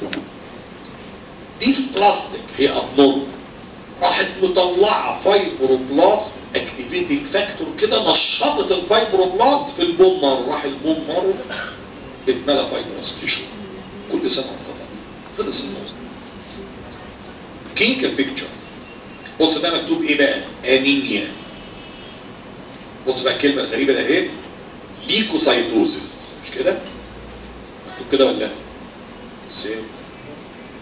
ديسبلاستيك هي ابنورمال راحت مطلعه فايبروبلاست اكتيفيتنج فاكتور كده نشطت الفايبروبلاست في البومر راح البومر اتملى فايبروس تيشو كل سنه انقطع خلص الموضوع كينكر بيكتشر بص ده مكتوب ايه بقى؟ انيميا بص بقى الكلمه الغريبه ده اهي ليكوسايتوزيس مش كده؟ مكتوب كده ولا لا؟ ازاي؟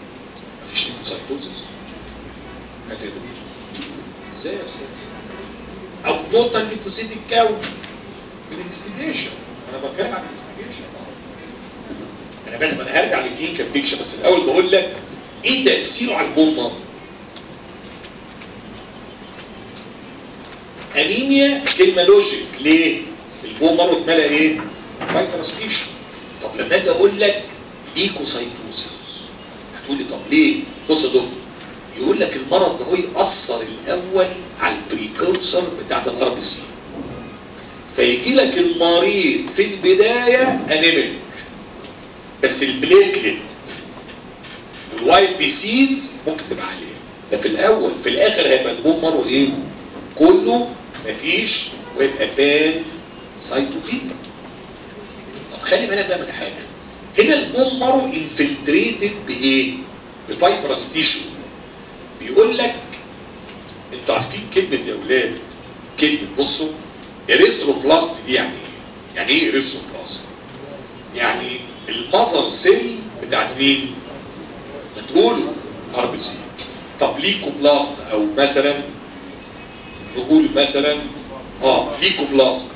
مفيش ليكوسايتوزيس؟ هات يا ازاي يا استاذ؟ او توتال ليكوسيت الكون الانفستيجيشن انا بتكلم عن الانفستيجيشن انا بس انا هرجع للكلينيكال بيكشر بس الاول بقول لك ايه تاثيره على البوم انيميا كلمه لوجيك ليه؟ البوم مارو اتملى ايه؟ فايبرس تيشو طب لما اجي اقول لك ليكوسايتوسيس هتقول لي طب ليه؟ بص يا دكتور يقول لك المرض ده هو يأثر الاول على البريكورسر بتاعت الار بي سي فيجي لك المريض في البدايه انيميك بس البليتلت والوايت بي سيز ممكن تبقى عاليه ده في الاول في الاخر هيبقى البوم مارو ايه؟ كله مفيش ويبقى بان سايتوبين طب خلي بالك بقى من حاجه هنا البوم مارو انفلتريتد بايه؟ بفايبرس تيشو بيقول لك انتوا عارفين كلمه يا اولاد كلمه بصوا اريثروبلاست دي يعني ايه؟ يعني ايه اريثروبلاست؟ يعني المذر سيل بتاعت مين؟ ما تقولوا ار بي سي طب ليكوبلاست او مثلا نقول مثلا اه ليكوبلاست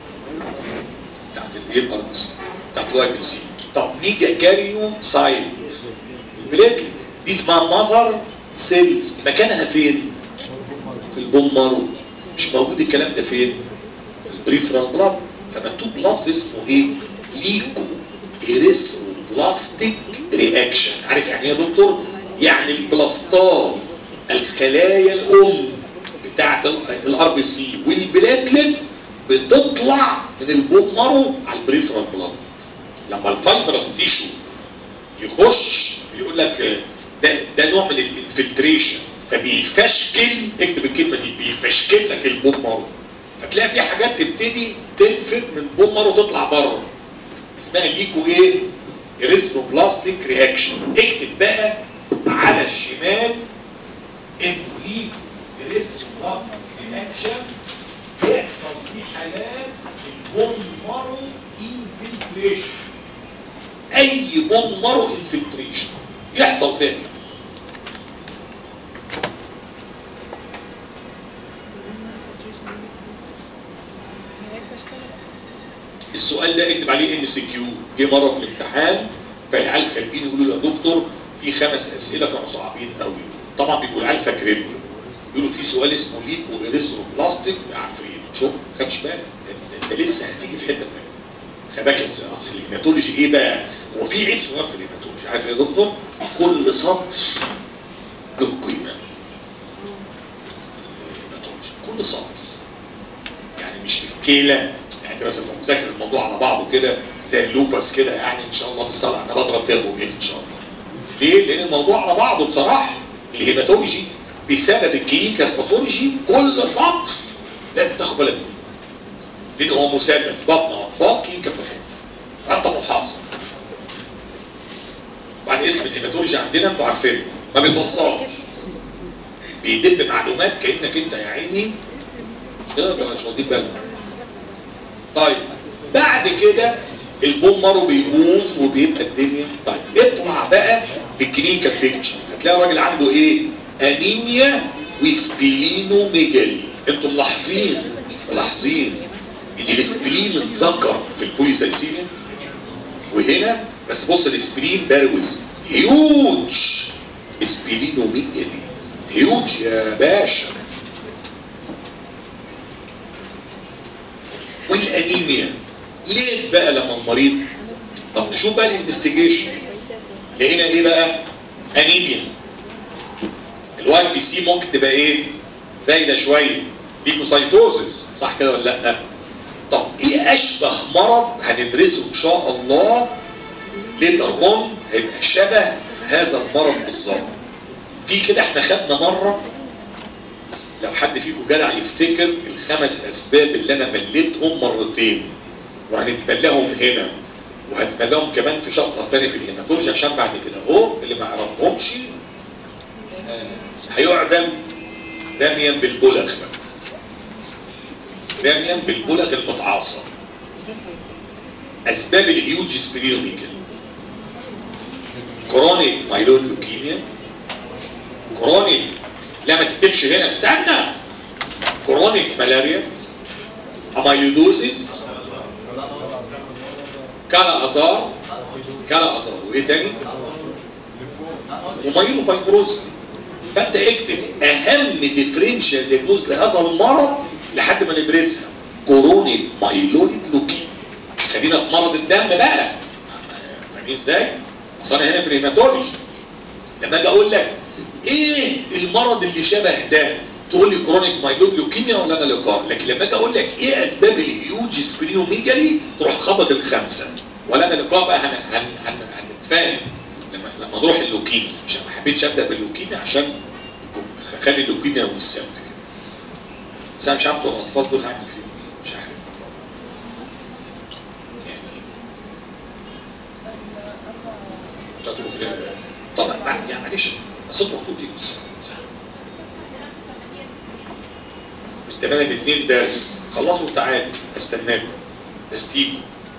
بتاعت الايه الار بي سي بتاعت الواي بي سي طب نيجي كاريو سايت البليتلت دي اسمها مذر سيلز مكانها فين؟ في البون مارو مش موجود الكلام ده فين؟ في البريفرال بلاد فمكتوب لفظ اسمه ايه؟ ليكو ايريثروبلاستيك رياكشن عارف يعني ايه يا دكتور؟ يعني البلاستات الخلايا الام بتاعت الار بي سي والبلاتلت بتطلع من البون مارو على البريفرال بلاد لما الفايبرس تيشو يخش يقول لك ده ده نوع من الانفلتريشن فبيفشكل اكتب الكلمه دي بيفشكل لك البون مارو فتلاقي في حاجات تبتدي تنفذ من البون مارو تطلع بره اسمها ليكو ايه؟ اريثروبلاستيك رياكشن اكتب بقى على الشمال انه ليكو اريثروبلاستيك رياكشن يحصل في حالات البون مارو انفلتريشن اي بون مارو انفلتريشن يحصل فيها كده. السؤال ده اكتب عليه ام سي كيو جه مره في الامتحان فالعيال خارجين يقولوا له يا دكتور في خمس اسئله كانوا صعبين قوي طبعا بيبقوا العيال فاكرين يقولوا في سؤال اسمه ليكو اريثرو بلاستيك عارفين شوف ما خدش بالك انت لسه هتيجي في حته ثانيه خلي بالك اصل الهيماتولوجي ايه بقى؟ هو في عيب صغير في الهيماتولوجي عارف يا دكتور؟ كل سطر له قيمه الهيماتولوجي كل سطر يعني مش بالكيله يعني انت مثلا لو مذاكر الموضوع على بعضه كده زي اللوبس كده يعني ان شاء الله بالصلاه انا بضرب فيها بوجين ان شاء الله ليه؟ لان الموضوع على بعضه بصراحه الهيماتولوجي بسبب الكلينيكال باثولوجي كل سطر لازم تاخد بالك منه لان هو مثلث بطن اطفال كلينيكال باثولوجي فانت محاصر بعد اسم الهيماتولوجي عندنا انتوا عارفينه ما بيتوصلش بيدب معلومات كانك انت يا عيني مش كده ولا مش واخدين بالك طيب بعد كده البوم مارو بيبوظ وبيبقى الدنيا طيب اطلع بقى بالكلينيكال بيكتشر هتلاقي الراجل عنده ايه؟ انيميا وسبلينوميجالي انتوا ملاحظين ملاحظين ان الاسبلين اتذكر في البوليسايسيميا وهنا بس بص الاسبلين بروز هيوج سبلينوميجالي هيوج يا باشا والانيميا ليه بقى لما المريض طب نشوف بقى الانفستيجيشن لقينا ايه بقى انيميا الواي بي سي ممكن تبقى ايه زايده شويه ليكوسايتوزس صح كده ولا لا طب ايه اشبه مرض هندرسه ان شاء الله ليتر اون هيبقى شبه هذا المرض بالظبط في كده احنا خدنا مره لو حد فيكم جدع يفتكر الخمس اسباب اللي انا مليتهم مرتين وهنتملاهم هنا وهنتملاهم كمان في شابتر تاني في الهيماتولوجي عشان بعد كده اهو اللي ما يعرفهمش آه هيعدم رميا بالبلغ رميا بالبلغ المتعاصر اسباب الهيوج سبيريوميكال كرونيك مايلود لوكيميا كرونيك لا ما تكتبش هنا استنى كرونيك ملاريا اميلودوزيس كلا ازار كلا ازار وايه تاني ومايلو فايبروز فانت اكتب اهم ديفرنشال ديجنوز لهذا المرض لحد ما ندرسها كورونيك مايلويد لوكيميا خلينا في مرض الدم بقى فاهمين ازاي؟ اصل انا هنا في الهيماتولوجي لما اجي اقول لك ايه المرض اللي شبه ده تقول لي كرونيك مايلود لوكيميا ولا انا لقاء لكن لما اجي اقول لك ايه اسباب الهيوج سبرينوميجالي تروح خبط الخمسه ولا انا لقاء بقى هن هن هن هنتفاهم لما لما نروح اللوكيميا عشان ما حبيتش ابدا باللوكيميا عشان اخلي اللوكيميا يوم السبت كده بس انا مش عارف بتوع الاطفال دول هعمل فيهم ايه مش عارف يعني تدخلوا في ال- طبعا مع- يعني معلش بس انتوا المفروض تيجوا السبت مش تمام الاثنين درس خلصوا تعالوا استناكم بس تيجوا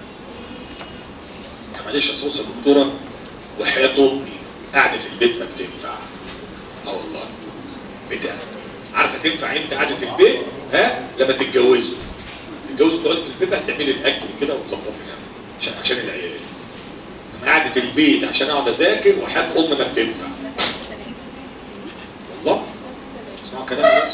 يعني معلش يا صوصه دكتوره وحياه امي قعده البيت ما بتنفع اه والله بتاع عارفه تنفع امتى قعده البيت ها لما تتجوزوا تتجوزوا تقعدوا في البيت بقى تعملي الاكل كده وتظبطي يعني عشان عشان العيال انا قعده البيت عشان اقعد اذاكر وحياه ام ما بتنفع والله اسمعوا كلام بس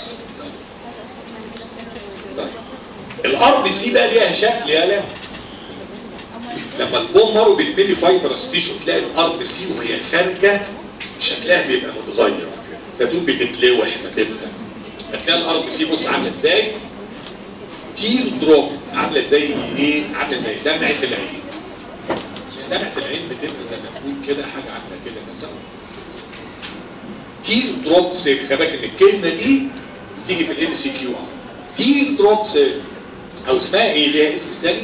طيب. الار بي سي بقى ليها شكل يا لا لما البون مارو بيتملي فايبرس تيشو تلاقي الار بي سي وهي خارجه شكلها بيبقى متغير كده زيتون بتتلوح ما تفهم هتلاقي الار بي سي بص عامله ازاي تير دروب عامله زي ايه عامله زي دمعه العين دمعه العين بتبقى زي ما تقول كده حاجه عامله كده مثلا تير دروب سيل خلي بالك ان الكلمه دي بتيجي في الام سي كيو تير دروب سيل او اسمها ايه ليها اسم ثاني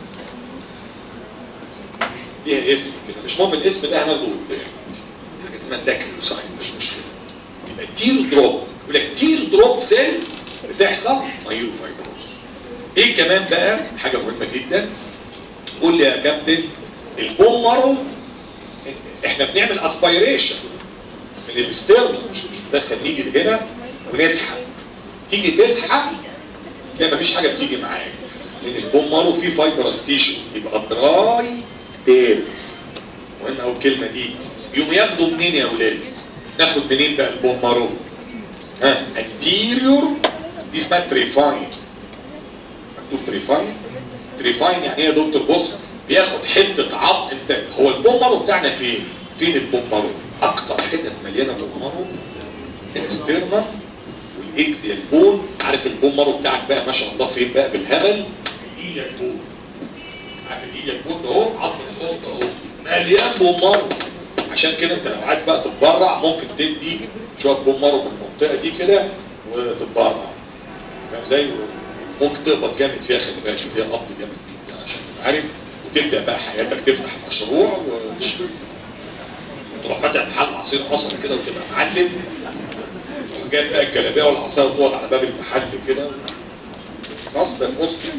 ليها اسم كده مش مهم الاسم ده هناخده قدام حاجه اسمها داكريوساين مش مشكله يبقى تير دروب يقول لك تير دروب سيل بتحصل مايلو فايبروز ايه كمان بقى حاجه مهمه جدا قول لي يا كابتن البون مارو احنا بنعمل اسبيريشن من الاسترن مش مش بندخل نيجي لهنا ونسحب تيجي تسحب تلاقي مفيش حاجه بتيجي معاك لان البون مارو فيه فايبرس تيشو يبقى دراي تيل مهم قوي الكلمه دي يقوم ياخدوا منين يا اولاد؟ ناخد منين بقى البون مارو؟ ها انتيريور دي اسمها تريفاين مكتوب تريفاين تريفاين يعني ايه يا دكتور بص بياخد حته عظم انت هو البون مارو بتاعنا فين؟ فين البون مارو؟ اكتر حتت مليانه بون مارو الاسترنم والاكزيال بون عارف البون مارو بتاعك بقى ما شاء الله فين بقى بالهبل ايدك بون عارف ايدك بون ده اهو عظم الحوض ده اهو مليان بون مارو عشان كده انت لو عايز بقى تتبرع ممكن تدي شويه بون مارو من المنطقه دي كده وتتبرع فاهم ازاي؟ ممكن تقبض جامد فيها خلي بالك فيها قبض جامد جدا عشان تبقى عارف وتبدا بقى حياتك تفتح مشروع وتشتغل تروح فاتح محل عصير قصر كده وتبقى معلم جايب بقى الجلابيه والعصايه وتقعد على باب المحل كده غصب مسلم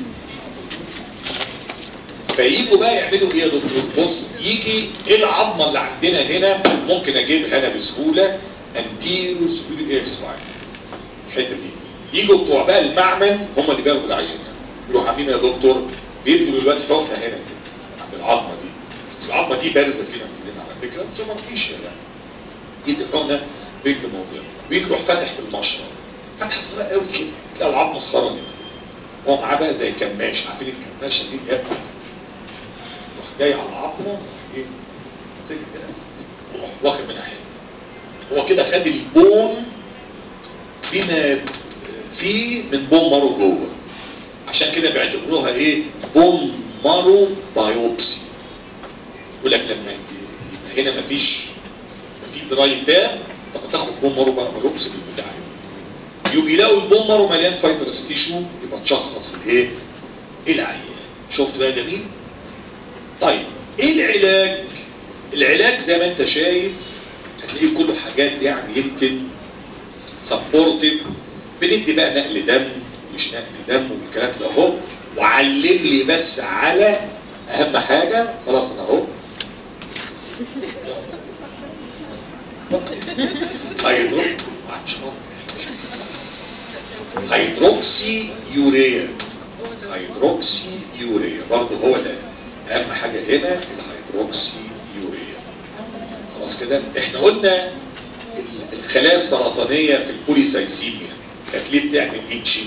فييجوا بقى يعملوا ايه يا دكتور بص يجي ايه العظمه اللي عندنا هنا ممكن اجيبها انا بسهوله انتيرو سبيريور اكس فايل الحته دي يجوا بتوع بقى المعمل هم اللي بياخدوا العينه يروحوا عاملين يا دكتور بيدوا للواد حقنه هنا كده عند العظمه دي بس العظمه دي بارزه فينا كلنا على فكره بس ما فيش يعني يدي حقنه بيكتب موضوع بيجي يروح فاتح في المشرب فتحه صغيره قوي كده تلاقي العظمه خرجت هو معاه بقى زي كماش عارفين الكماشه دي اللي هي بتاعت يروح جاي على العظمه ويروح ايه سك كده ويروح واخد منها حته هو كده خد البون بما فيه من بون مارو جوه عشان كده بيعتبروها ايه بون مارو بايوبسي يقول لك لما يبقى هنا مفيش في دراي تاب طب تاخد بون مارو بقى بايوبسي بالبتاع يجوا يلاقوا البون مارو مليان فايبرس تيشو يبقى تشخص الايه؟ العيان شفت بقى جميل؟ طيب ايه العلاج؟ العلاج زي ما انت شايف هتلاقيه كله حاجات يعني يمكن سبورتيف بندي بقى نقل دم مش نقل دم والكلام ده اهو وعلم لي بس على اهم حاجه خلاص انا اهو هيدرو عطشان هيدروكسي يوريا هيدروكسي يوريا برضه هو ده اهم حاجه هنا الهيدروكسي يوريا خلاص كده احنا قلنا ال- الخلايا السرطانيه في البوليسايسيميا كانت ليه بتعمل ايتشنج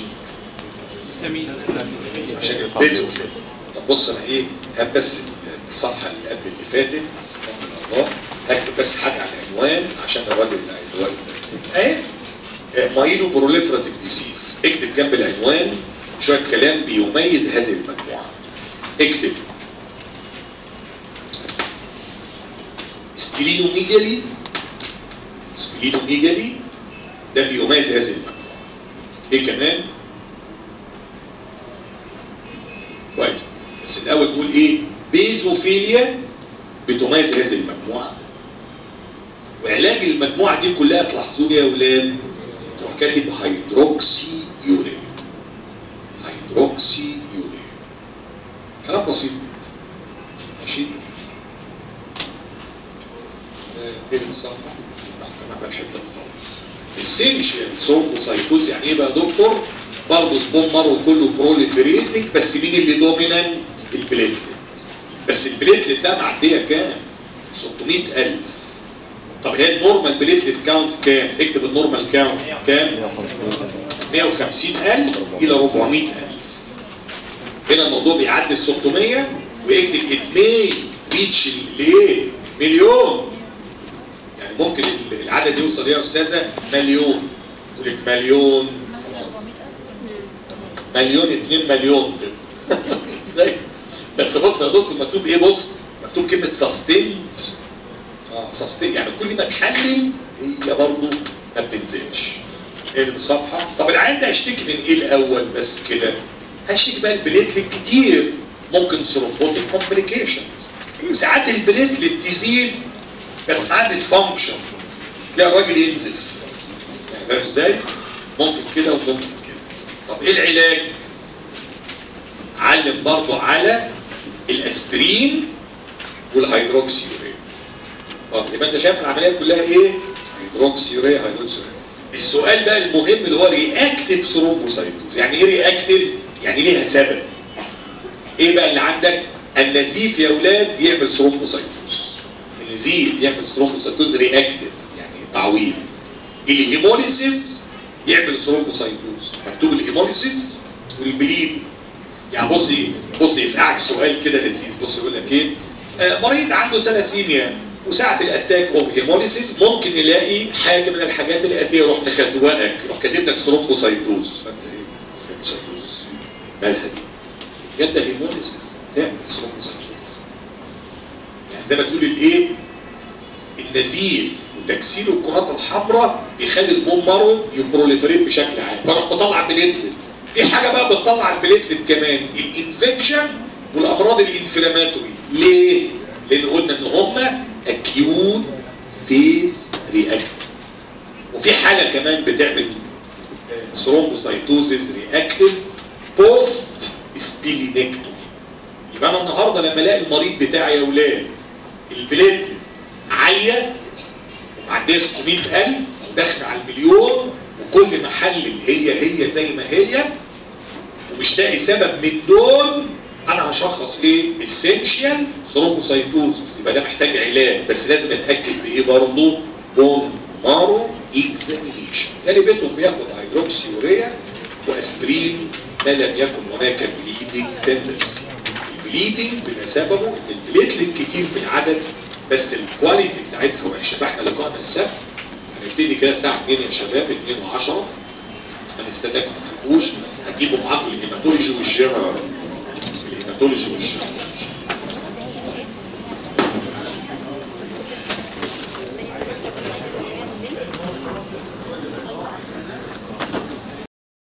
عشان الفيزيو طب بص انا ايه هات بس الصفحه اللي قبل اللي فاتت رحمة الله هكتب بس حاجه على العنوان عشان الراجل اللي العنوان اهي مايلو بروليفراتيف ديزيز اكتب جنب العنوان شويه كلام بيميز هذه المجموعه اكتب سبلينوميجالي سبلينوميجالي ده بيميز هذه المجموعه ايه كمان كويس بس الاول نقول ايه بيزوفيليا بتميز هذه المجموعه وعلاج المجموعه دي كلها تلاحظوه يا اولاد تروح كاتب هيدروكسي يوريا هيدروكسي يوريا كلام بسيط ماشي آه، فين الصفحه كمان بقى الحته دي السينشال سورفوسايتوز يعني ايه بقى يا دكتور برضه البوم مارو كله بروليفريتنج بس مين اللي دومينانت البليتلت بس البليتلت ده معديه كام 600000 طب هي النورمال بليتلت كاونت كام اكتب النورمال كاونت كام 150000 الى 400000 هنا الموضوع بيعدي ال 600 ويكتب اتنين ريتش لايه مليون يعني ممكن العدد يوصل يا استاذه مليون يقول لك مليون مليون اتنين مليون كده ازاي بس بص يا دكتور مكتوب ايه بص مكتوب كلمه سستيند اه سستين يعني كل ما تحلل هي برضه ما بتنزلش اقلب الصفحه طب العيان ده هيشتكي من ايه الاول بس كده هيشتكي بقى البليتلت كتير ممكن سيروبوتيك كومبليكيشنز وساعات البليتلت تزيد بس معاه ديسفانكشن تلاقي الراجل ينزف يعني فاهم ازاي؟ ممكن كده وممكن كده طب ايه العلاج؟ علم برضه على الاسبرين والهيدروكسيوريا طب يبقى انت شايف العمليه كلها ايه؟ هيدروكسيوريا هيدروكسيوريا السؤال بقى المهم اللي هو رياكتيف ثرومبوسايتوز يعني ايه رياكتيف؟ يعني ليها سبب ايه بقى اللي عندك؟ النزيف يا اولاد يعمل ثرومبوسايتوز النزيف يعمل ثرومبوسايتوز رياكتيف يعني تعويض الهيموليسيس يعمل ثرومبوسايتوز مكتوب الهيموليسيس والبليد يعني بصي بصي يفقعك سؤال كده لذيذ بص يقول لك ايه آه مريض عنده سلاسيميا وساعة الاتاك اوف هيموليسيس ممكن نلاقي حاجه من الحاجات الاتيه يروح مخزوقك يروح كاتب لك ثرومبوسايتوز فانت ايه؟ ثرومبوسايتوز مالها دي؟ يد هيموليسيس تعمل ثرومبوسايتوز يعني زي ما تقول الايه؟ النزيف وتكسير الكرات الحمراء يخلي البوم مارو يبروليفريت بشكل عام فراح بطلع بليتلت في حاجه بقى بتطلع البليتلت كمان الانفكشن والامراض الانفلاماتوري ليه؟ لان قلنا ان هم اكيوت فيز رياكت وفي حاله كمان بتعمل ثرومبوسايتوزيس رياكتيف بوست سبيلينكتومي يبقى انا النهارده لما الاقي المريض بتاعي يا اولاد البليتلت عاليه ومعديه 600000 وداخله على المليون وكل ما حلل هي هي زي ما هي ومش لاقي سبب من دول انا هشخص ايه؟ اسينشال ثرومبوسايتوزس يبقى ده محتاج علاج بس لازم اتاكد بايه برضه؟ بون مارو اكزامينيشن غالبيتهم بياخد هيدروكسيوريا واسبرين ما لم يكن هناك بليدنج تندنسي البليدنج بما سببه ان البليتلت كتير في العدد بس الكواليتي بتاعتها وحشه فاحنا لقائنا السبت هنبتدي كده الساعه 2 يا شباب 2 و10 هنستناكم ما تخافوش هتجيبوا معاكم الهيماتولوجي والجنرال الهيماتولوجي والجنرال